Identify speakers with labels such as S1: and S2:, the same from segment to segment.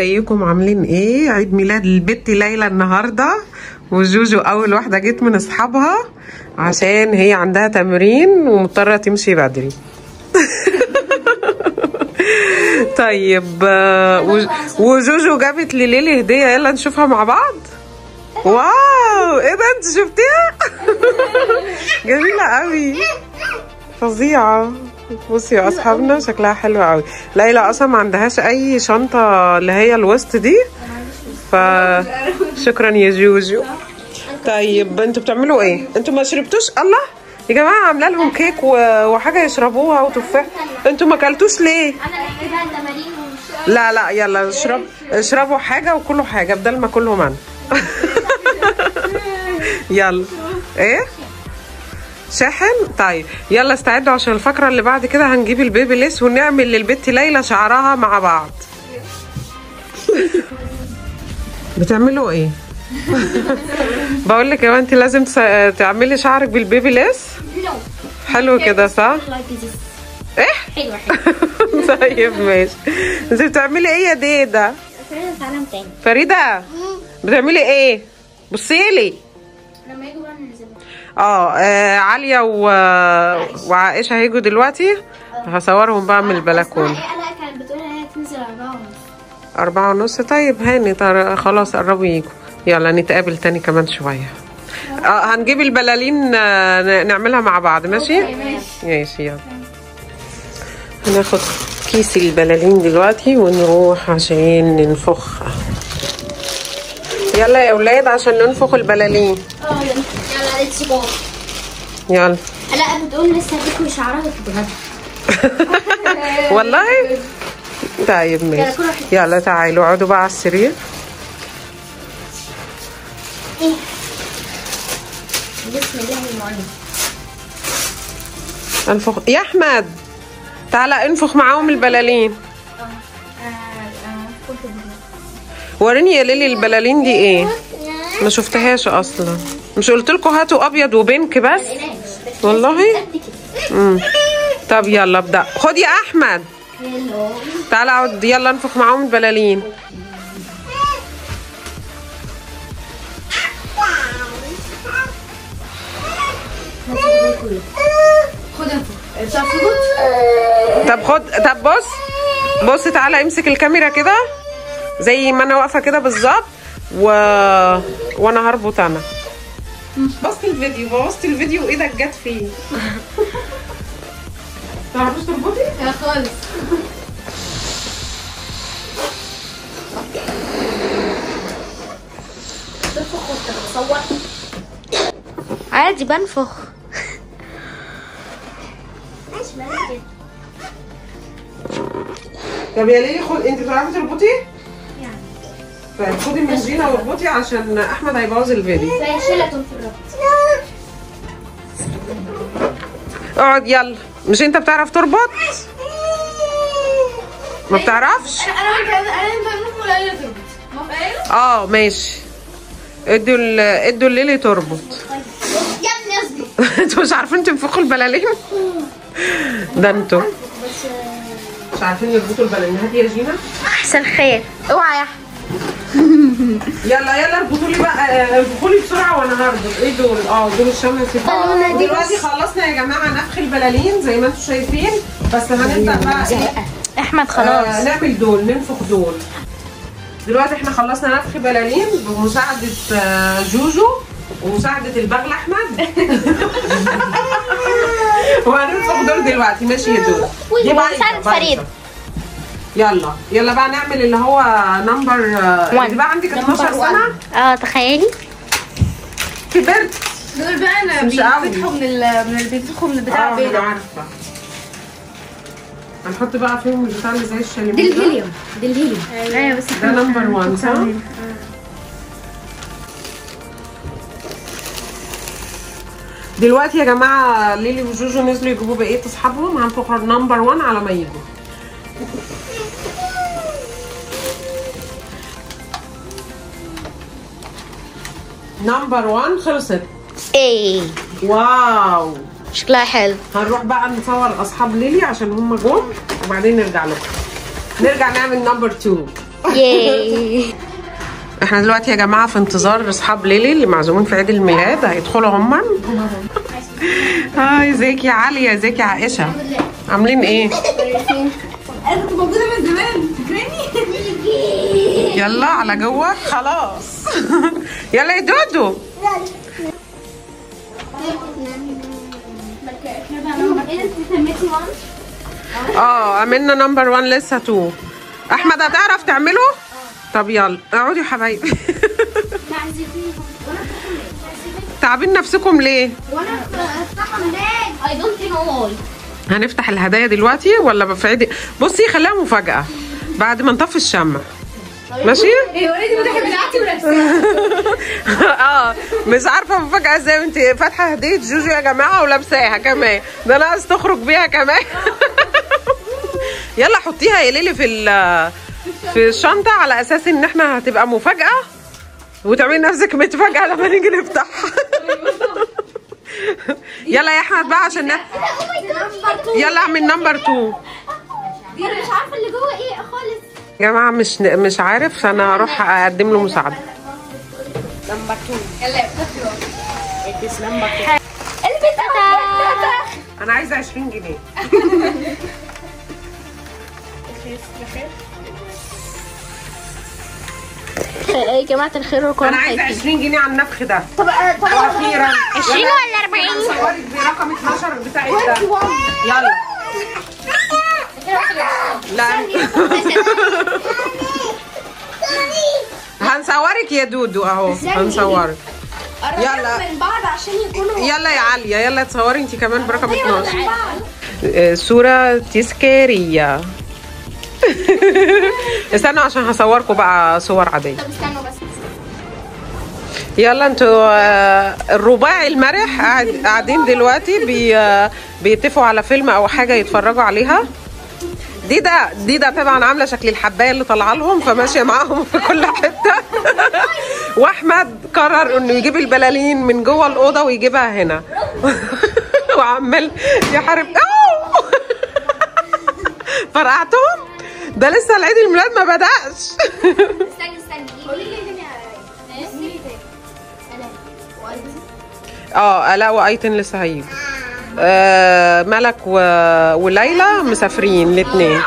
S1: ازيكم عاملين ايه عيد ميلاد البت ليلى النهارده وجوجو اول واحده جت من اصحابها عشان هي عندها تمرين ومضطره تمشي بدري طيب آه، وج- وجوجو جابت لليلي هديه يلا نشوفها مع بعض واو ايه ده انت شفتيها جميله قوي فظيعه بصي يا اصحابنا شكلها حلو قوي ليلى اصلا ما عندهاش اي شنطه اللي هي الوسط دي فشكرا يا جوجو طيب انتوا بتعملوا ايه انتوا ما شربتوش الله يا جماعه عامله لهم كيك و- وحاجه يشربوها وتفاح انتوا ما اكلتوش ليه
S2: انا اللي بقى التمارين ومش
S1: لا لا يلا اشرب اشربوا حاجه وكلوا حاجه بدل ما كلهم انا يلا ايه شاحن طيب يلا استعدوا عشان الفقره اللي بعد كده هنجيب البيبي ليس ونعمل للبت ليلى شعرها مع بعض بتعملوا ايه بقول لك يا انت لازم تس- تعملي شعرك بالبيبي ليس
S2: نو
S1: حلو كده صح
S2: لايك ذيس
S1: ايه
S2: حلوه حلوه
S1: طيب ماشي انت بتعملي ايه يا ديدا
S2: خلينا في عالم تاني
S1: فريده بتعملي ايه بصيلي
S2: لما يجوا بقى ننزل
S1: اه آه، عاليه و... وعائشه هيجوا دلوقتي هصورهم بقى من البلكونه
S2: اسمها ايه انا كانت بتقول ان هي تنزل اربعه ونص
S1: أربعة ونص طيب هاني طر... خلاص قربوا يجوا يلا نتقابل تاني كمان شوية اه هنجيب البلالين آه، ن- نعملها مع بعض ماشي ماشي يلا هناخد كيس البلالين دلوقتي ونروح عشان ننفخها يلا يا اولاد عشان ننفخ البلالين
S2: اه يلا يلا ليتس جو
S1: يلا
S2: لا بتقول لسه هتكوي شعرها وتتغدى
S1: والله طيب ماشي
S2: كل واحد.
S1: يلا تعالوا اقعدوا بقى على السرير
S2: بسم الله المعين
S1: انفخ يا احمد تعالى انفخ معاهم البلالين وريني يا ليلي البلالين دي ايه ما شفتهاش اصلا مش قلت لكم هاتوا ابيض وبينك بس والله امم طب يلا ابدا خد يا احمد
S2: هلو
S1: تعالى اقعد يلا انفخ معاهم البلالين طب خد طب بص بص تعالى امسك الكاميرا كده زي ما انا واقفه كده بالظبط و... وانا هربط انا بوظت الفيديو بوظت الفيديو وايدك جت فيه تعرفوش تربطي؟
S2: يا خالص تنفخ وانت بتصور عادي بنفخ ماشي بقى كده
S1: طب يا ليلي خد انت بتعرفي تربطي؟
S2: يعني
S1: طيب خدي من جينا واربطي عشان احمد هيبوظ الفيديو
S2: زي شيلتون في الربط
S1: اقعد يلا مش انت بتعرف تربط؟ ما بتعرفش؟
S2: انا وانت انا انت نروح ولا هي تربط موافقين؟
S1: اه ماشي ادوا ال- ادوا الليلي تربط
S2: يا ابني قصدي
S1: انتوا مش عارفين تنفخوا البلالين؟ ده انتوا
S2: بس
S1: مش عارفين يربطوا البلالين هاتي يا جينا
S2: احسن خير اوعى يا احمد
S1: يلا يلا اربطوا لي بقى آه، انفخوا لي بسرعه وانا هربط ايه دول اه دول الشمس
S2: خلونا دي
S1: دلوقتي خلصنا يا جماعه نفخ البلالين زي ما انتم شايفين بس هنبدا بقى ايه
S2: احمد
S1: آه نعمل دول ننفخ دول دلوقتي احنا خلصنا نفخ بلالين بمساعدة آه، جوجو ومساعدة البغل احمد وهننفخ دول دلوقتي ماشي يا دول دي بايظة،
S2: ومساعدة
S1: بايظة.
S2: فريد.
S1: يلا يلا بقى نعمل اللي هو نمبر
S2: One.
S1: اللي بقى عندك 12 سنة
S2: اه تخيلي
S1: كبرت
S3: دول بقى انا
S1: مش قوي.
S3: بيفتحوا من ال من ال- بيفتحوا من البتاع
S1: اه انا
S3: البيضاء
S1: عارفة هنحط بقى فيهم البتاع اللي زي الشاليمو
S3: دي
S1: ده.
S3: الهيليوم دي الهيليوم ايوه بس
S1: ده نمبر 1 صح؟ دلوقتي يا جماعه ليلي وجوجو نزلوا يجيبوا بقيه اصحابهم هنفخر نمبر 1 على ما يجوا نمبر 1 خلصت
S2: ايه
S1: واو
S2: شكلها حلو
S1: هنروح بقى نصور اصحاب ليلي عشان هم جم وبعدين نرجع لكم نرجع نعمل نمبر 2
S2: ياي
S1: احنا دلوقتي يا جماعه في انتظار اصحاب ليلي اللي معزومين في عيد الميلاد هيدخلوا هما هاي ازيك يا علي ازيك يا عائشه عاملين ايه
S3: انا كنت موجوده من زمان فاكراني
S1: يلا على جوه خلاص يلا يا دودو اه عملنا نمبر 1 لسه 2 احمد هتعرف تعمله طب يلا اقعدوا يا حبايبي تعبين نفسكم ليه
S2: I don't know why.
S1: هنفتح الهدايا دلوقتي ولا في عيد بصي خليها مفاجأة بعد ما نطفي الشمع ماشي؟
S3: هي اوريدي المتاحف بتاعتي ولابساها
S1: اه مش عارفة مفاجأة ازاي وانت فاتحة هدية جوجو يا جماعة ولابساها كمان ده ناقص تخرج بيها كمان يلا حطيها يا ليلي في ال- في الشنطة على اساس ان احنا هتبقى مفاجأة وتعملي نفسك متفاجئة لما نيجي نفتحها يلا يا احمد بقى عشان ن- يلا اعمل نمبر 2
S2: دي انا مش عارفه اللي جوه ايه خالص
S1: يا جماعة مش مش عارف فأنا هروح أقدم له مساعدة أنا عايزة 20 جنيه
S2: يا جماعه الخير والكرم
S1: أنا عايزة 20 جنيه على النفخ ده
S2: طب طب
S1: وأخيرا
S2: 20 ولا 40
S1: صورك برقم 12 بتاعك ده يلا لا هنصورك يا دودو أهو هنصورك يلا
S2: من بعض عشان يكونوا
S1: يلا يا عليا يلا تصوري انت كمان برقم 12 آه، صورة تذكارية استنوا عشان هصوركم بقى صور عادية
S2: طب استنوا بس
S1: يلا انتوا آه، الرباعي المرح قاعد- قاعدين دلوقتي بي آه، بيتفقوا على فيلم او حاجة يتفرجوا عليها دي ده دي ده طبعا عامله شكل الحبايه اللي طالعه لهم فماشيه معاهم في كل حته واحمد قرر انه يجيب البلالين من جوه الاوضه ويجيبها هنا وعمال يحارب أوه! فرقعتهم ده لسه العيد الميلاد ما بدأش
S2: استني استني قولي لي تاني
S1: اه الاء وايتن لسه هيجوا آه ملك و... وليلى مسافرين الاثنين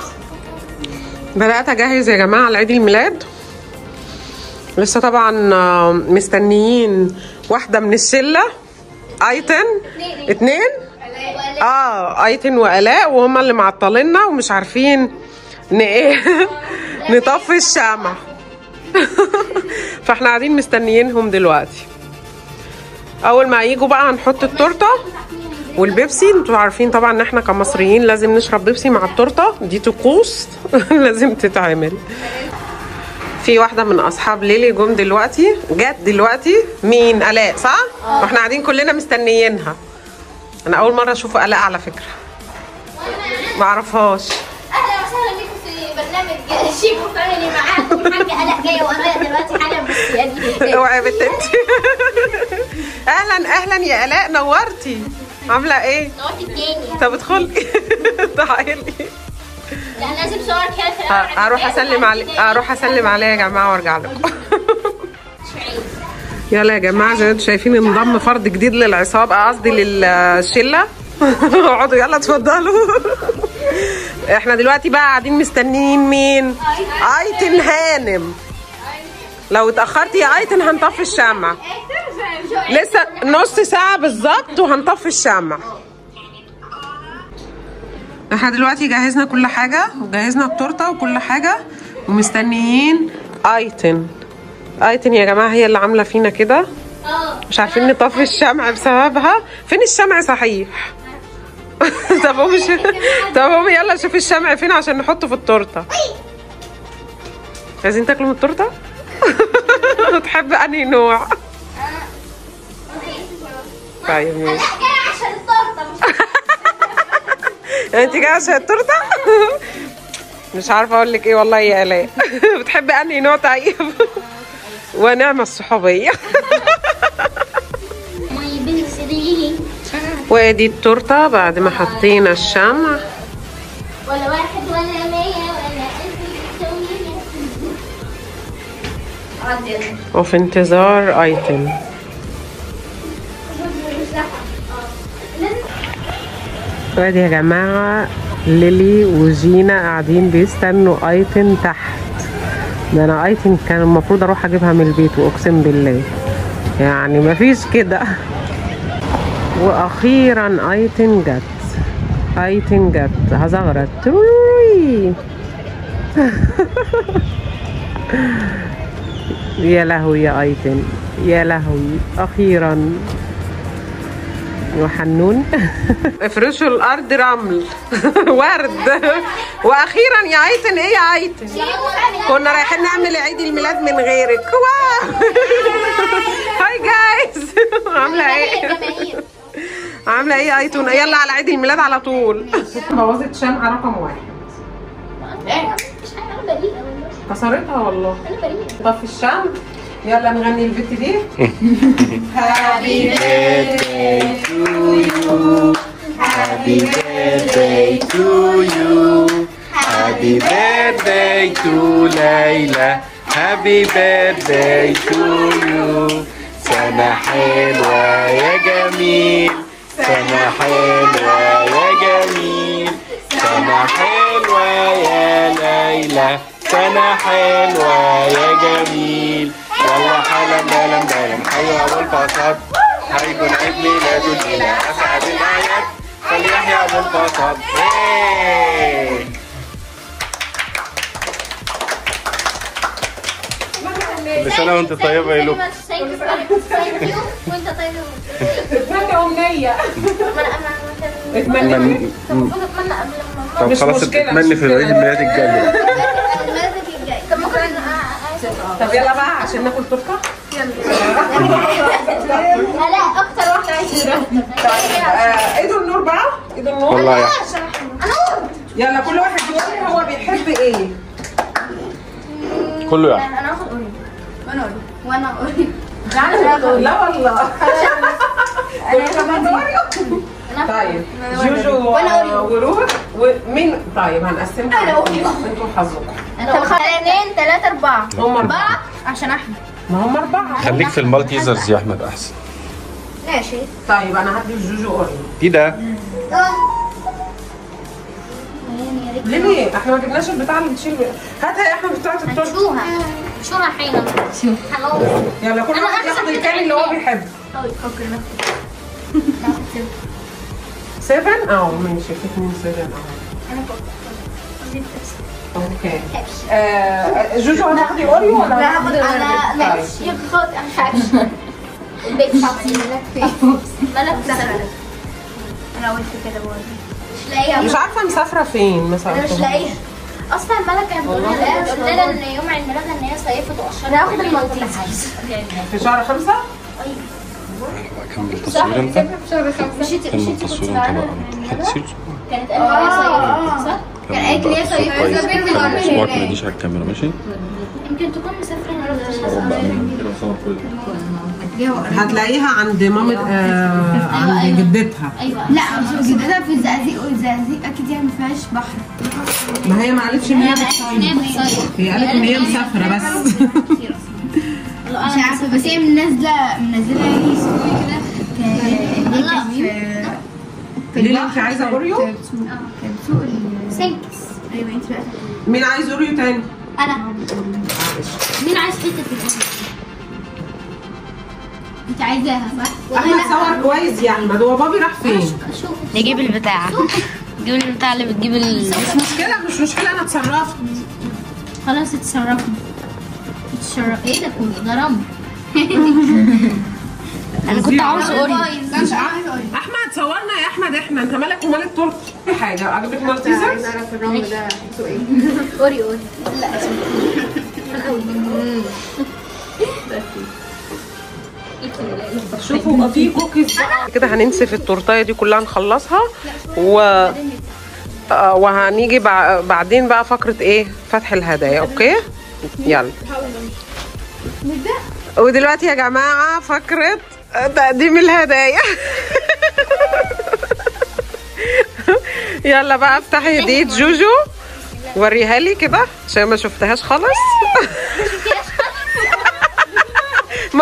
S1: بدات اجهز يا جماعه لعيد الميلاد لسه طبعا آه، مستنيين واحده من الشله ايتن اتنين اه ايتن والاء وهما اللي معطليننا ومش عارفين ن ايه نطفي الشمع فاحنا قاعدين مستنيينهم دلوقتي اول ما يجوا بقى هنحط التورته والبيبسي انتوا عارفين طبعا ان احنا كمصريين لازم نشرب بيبسي مع التورته دي طقوس لازم تتعمل في واحده من اصحاب ليلي جم دلوقتي جت دلوقتي مين الاء صح واحنا قاعدين كلنا مستنيينها انا اول مره اشوف الاء على فكره ما اعرفهاش
S2: اهلا وسهلا بكم في برنامج شيكو فاميلي معاكم حاجه قلق جايه ورايا دلوقتي حالا بس يعني
S1: اوعي يا بنت انت اهلا اهلا يا الاء نورتي عامله ايه
S2: نورتي التاني
S1: طب ادخلي تعالي
S2: لا لازم صور كده في
S1: ه- هروح اسلم علي هروح اسلم عليها يا جماعه وارجع لكم يلا يا جماعه زي ما انتم شايفين انضم فرد جديد للعصابه قصدي للشله اقعدوا يلا اتفضلوا احنا دلوقتي بقى قاعدين مستنيين مين ايتن هانم لو اتاخرتي يا ايتن هنطفي الشمع لسه نص ساعه بالظبط وهنطفي الشمع احنا دلوقتي جهزنا كل حاجة وجهزنا التورتة وكل حاجة ومستنيين ايتن ايتن يا جماعة هي اللي عاملة فينا كده مش عارفين نطفي الشمع بسببها فين الشمع صحيح طب قومي ش... طب قومي يلا شوفي الشمع فين عشان نحطه في التورتة عايزين تاكلوا من التورتة تحب انهي نوع طيب ماشي
S2: جايه عشان التورته مش
S1: انت جايه عشان التورته مش عارفه اقول لك ايه والله يا الاء بتحبي انهي نوع طيب ونعمه الصحوبيه
S2: ماي بنسلين
S1: وادي التورته بعد ما حطينا الشمع
S2: ولا واحد ولا مية ولا ألف تسوي عندي يلا.
S1: وفي انتظار ايتم وادي يا جماعة ليلي وجينا قاعدين بيستنوا ايتم تحت ده انا ايتم كان المفروض اروح اجيبها من البيت واقسم بالله يعني مفيش كده واخيرا ايتم جت ايتم جت هزغرت توي. يا لهوي يا ايتن يا لهوي اخيرا وحنون افرشوا الارض رمل ورد واخيرا يا ايتن ايه يا ايتن كنا رايحين نعمل عيد الميلاد من غيرك واو هاي جايز عامله ايه
S2: الجماهير
S1: عامله ايه يا ايتن يلا على عيد الميلاد على طول بوظت شمعة رقم واحد
S2: مش حاجه انا بريئه والله
S1: كسرتها والله
S2: انا بريئه
S1: طفي الشمع يلا نغني البت دي
S4: Happy birthday to you. Happy birthday to Layla. Happy birthday to you. سنة حلوة يا جميل سنة حلوة يا جميل سنة حلوة يا ليلى سنة حلوة يا جميل يلا حالا بالا بالا حي أبو الفصل هيكون عيد ميلاد الليلة أسعد الأعياد فليحيى أبو الفصل إيه. كل سنة وأنت طيبة يا لوك
S2: ثانك يو وانت طيب
S1: اتمنى امنيه
S2: ما انا انا
S1: اتمنى
S4: من-
S2: المفروض اتمنى قبل ما
S4: طب
S1: مش
S4: خلاص
S1: مشكلة،
S4: اتمنى
S1: مش
S4: في العيد الميلاد الجاي
S2: المادة الجاي طب ممكن
S1: طب يلا بقى عشان ناكل تورته
S2: لا اكتر واحدة عايزة
S1: آه، ايدوا النور بقى ايدوا النور
S4: والله يا
S2: انا
S1: يلا كل واحد يقول هو بيحب ايه
S4: كله يعني
S2: انا هاخد اوريو وانا اوريو وانا اوريو
S1: لا والله كل كمان أوريو؟ طيب جوجو
S2: وأنا أوريو.
S1: وروح ومين طيب هنقسمها
S2: أنا أوريو.
S1: انتوا حظكم
S2: طب خلينا اثنين ثلاثة أربعة
S1: هم أربعة
S2: أربعة عشان أحمد
S1: ما هم أربعة
S4: خليك في المالتيزرز يا أحمد أحسن
S2: ماشي
S1: طيب أنا هدي جوجو أوريو
S4: إيه ده؟
S1: ليه ليه؟ احنا ما جبناش البتاع اللي بتشيل هاتها يا احمد بتاعت التورته
S2: شوها شوها حين شو خلاص
S1: يلا كل
S2: أنا
S1: واحد
S2: أحسن
S1: ياخد
S2: في
S1: الكام اللي هو بيحبه
S2: طيب فكر نفسك
S1: 7 اه ماشي في اتنين 7 اه
S2: أنا فكر
S1: اوكي آه جوجو هتاخدي اوريو ولا
S2: لا هاخد انا ماشي خد انا مش عارفه البيت ملك فين ملك سفر انا قلت كده برضه مش لاقيها
S1: مش عارفه مسافره فين مثلا
S2: انا مش لاقيها اصلا ملك كانت بتقول لنا بتقول لنا ان يوم عيد ميلادها ان هي صيفت وقشرت انا هاخد المالتيز
S1: في شهر خمسة
S4: كمل تصوير أنت
S2: مشيتي
S4: كمل
S2: مشيتي
S4: تصوير
S2: كنت
S4: أنت
S2: معانا
S4: بقى خد تصوير
S2: كانت قالت لي هي صيفت صح؟
S4: كان قالت لي صيفت صباعك ما يجيش على الكاميرا ماشي؟
S2: يمكن تكون مسافره النهارده
S1: هتلاقيها عند مامة آه عند جدتها
S2: ايوه
S3: لا مش جدتها في الزقازيق والزقازيق اكيد يعني ما فيهاش بحر
S1: ما هي ما قالتش ان هي بتصيف هي قالت ان هي مسافره بس
S3: مش عارفه بس هي منزله منزله يعني ستوري كده كان- هي كانت في
S1: ليه انت عايزه اوريو؟
S3: كانت بتسوق كانت بتسوق ال-
S2: سنكس
S3: ايوه انت بقى
S1: مين عايز اوريو تاني؟
S2: انا مين عايز حته في
S3: انت عايزاها صح؟
S1: احمد صور كويس يا احمد هو بابي راح فين؟
S2: شوف
S5: نجيب البتاع نجيب البتاع اللي بتجيب ال...
S1: مش مشكله مش مشكله انا اتصرفت
S2: خلاص اتصرفنا اتصرف ايه ده كله ده رمل
S5: انا كنت عاوز اوريو
S1: مش عارفه احمد صورنا يا احمد احنا انت مالك ومال التورته في حاجه اجيب لك مالتيزرز
S2: اوري اوري لا
S1: شوفوا في كوكيز كده هننسف التورتايه دي كلها نخلصها و آه، وهنيجي بع- بعدين بقى فقرة ايه فتح الهدايا اوكي يلا ودلوقتي يا جماعة فقرة تقديم الهدايا يلا بقى افتحي هدية جوجو وريها لي كده عشان ما شفتهاش خالص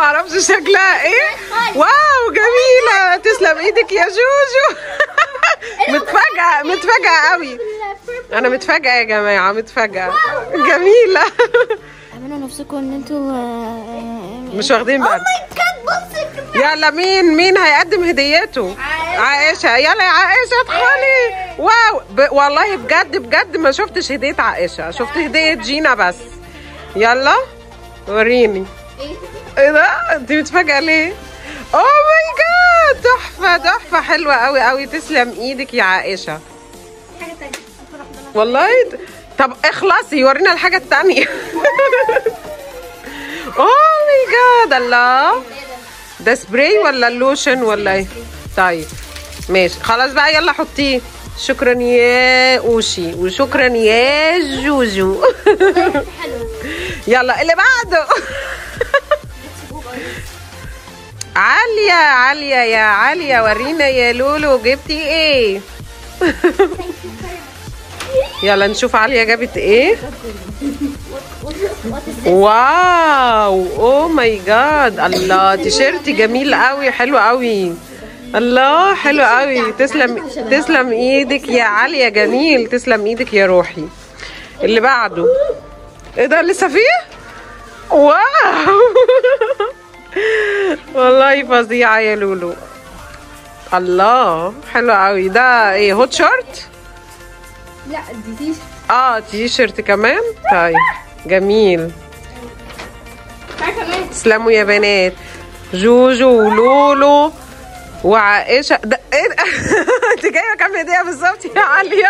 S1: اعرفش شكلها ايه واو جميله تسلم ايدك يا جوجو متفاجئه متفاجئه قوي انا متفاجئه يا جماعه متفاجئه جميله
S5: اعملوا نفسكم ان انتوا
S1: مش واخدين بالك يلا مين مين هيقدم هديته عائشة يلا يا عائشة ادخلي واو ب... والله بجد بجد ما شفتش هدية عائشة شفت هدية جينا بس يلا وريني ايه ده انت متفاجئة ليه اوه ماي جاد تحفة تحفة حلوة قوي قوي تسلم ايدك يا عائشة والله د- طب اخلصي ورينا الحاجة التانية اوه ماي جاد الله ده سبراي ولا اللوشن ولا ايه طيب ماشي خلاص بقى يلا حطيه شكرا يا اوشي وشكرا يا جوجو يلا اللي بعده عالية عالية يا عالية ورينا يا لولو جبتي ايه يلا نشوف عالية جابت ايه واو اوه ماي جاد الله تيشيرت جميل قوي حلو قوي الله حلو قوي تسلم تسلم ايدك يا عالية جميل تسلم ايدك يا روحي اللي بعده ايه ده لسه فيه واو والله فظيعة يا لولو الله حلو قوي ده ايه هوت شورت
S3: لا دي تيشرت
S1: اه تي شيرت كمان طيب جميل
S3: كمان
S1: تسلموا يا بنات جوجو ولولو وعائشة ده ايه ده انت جايبه كام هديه بالظبط يا عليا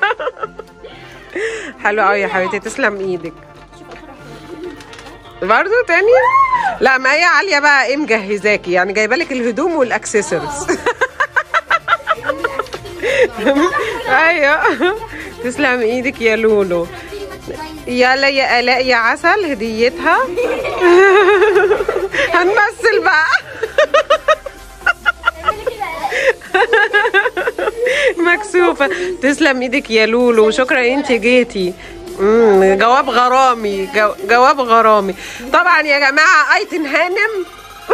S1: حلو قوي يا حبيبتي تسلم ايدك برضو تاني لا ما هي عاليه بقى ايه مجهزاكي يعني جايبه لك الهدوم والاكسسوارز ايوه تسلم ايدك يا لولو يلا يا الاء يا عسل هديتها هنمثل بقى مكسوفة تسلم ايدك يا لولو شكرا انت جيتي مم، جواب غرامي جو- جواب غرامي طبعا يا جماعة ايتن هانم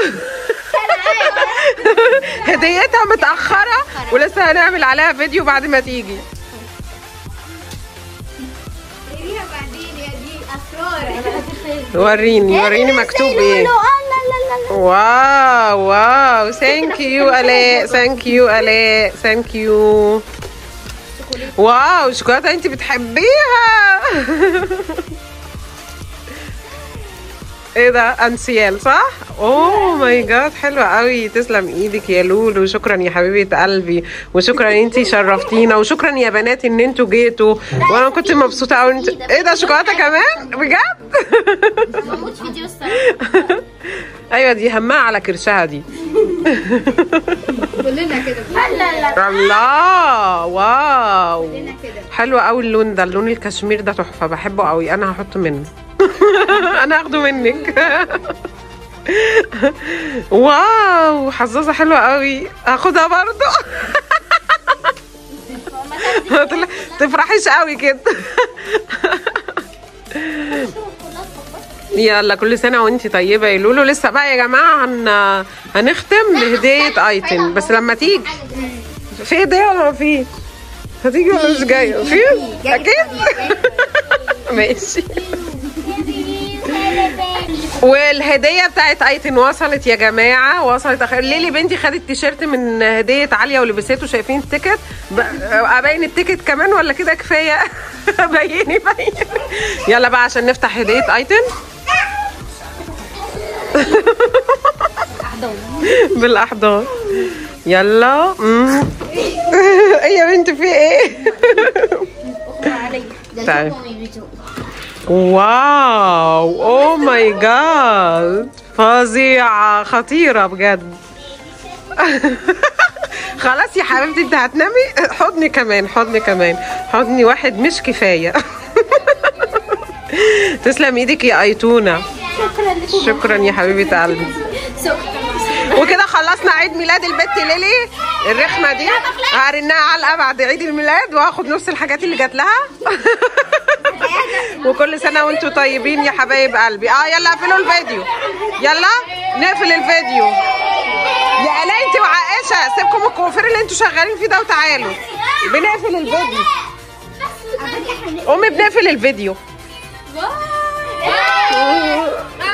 S1: هديتها متأخرة ولسه هنعمل عليها فيديو بعد ما تيجي
S3: قوليها بعدين يا دي اسرار
S1: وريني وريني مكتوب ايه واو واو ثانك يو الاء ثانك يو الاء ثانك يو واو شوكولاته انت بتحبيها ايه ده انسيال صح اوه ماي جاد حلوه قوي تسلم ايدك يا لولو شكرا يا حبيبه قلبي وشكرا انت شرفتينا وشكرا يا بنات ان انتوا جيتوا وانا كنت مبسوطه قوي انت ايه ده شوكولاته كمان بجد
S2: بموت فيديو الصراحه
S1: ايوه دي همها على كرشها دي
S3: كلنا كده
S2: لا لا
S1: الله واو
S3: كلنا كده
S1: حلو قوي اللون ده اللون الكشمير ده تحفه بحبه قوي انا هحطه منه انا هاخده منك واو حظاظه حلوه قوي هاخدها برضو ما تفرحيش قوي كده يلا كل سنه وانتي طيبه يا لولو لسه بقى يا جماعه هن... هنختم بهديه ايتن بس لما تيجي في هديه ولا ما في هتيجي ولا مش جايه في اكيد ماشي والهديه بتاعت ايتن وصلت يا جماعه وصلت اخر ليلي بنتي خدت تيشيرت من هديه عاليه ولبسته شايفين التيكت ب- ابين التيكت كمان ولا كده كفايه بيني بيني يلا بقى عشان نفتح هديه ايتن بالاحضان يلا مم. ايه يا بنت في ايه تعالي واو اوه ماي جاد فظيعة خطيرة بجد خلاص يا حبيبتي انت هتنامي حضني كمان حضني كمان حضني واحد مش كفاية تسلم ايدك يا ايتونة شكرا يا حبيبة قلبي وكده خلصنا عيد ميلاد البت ليلي الرخمه دي هرنها علقه بعد عيد الميلاد واخد نص الحاجات اللي جات لها وكل سنه وانتم طيبين يا حبايب قلبي اه يلا قفلوا الفيديو يلا نقفل الفيديو يا الاء انت وعائشه سيبكم الكوافير اللي انتوا شغالين فيه ده وتعالوا بنقفل الفيديو قومي بنقفل الفيديو
S2: واو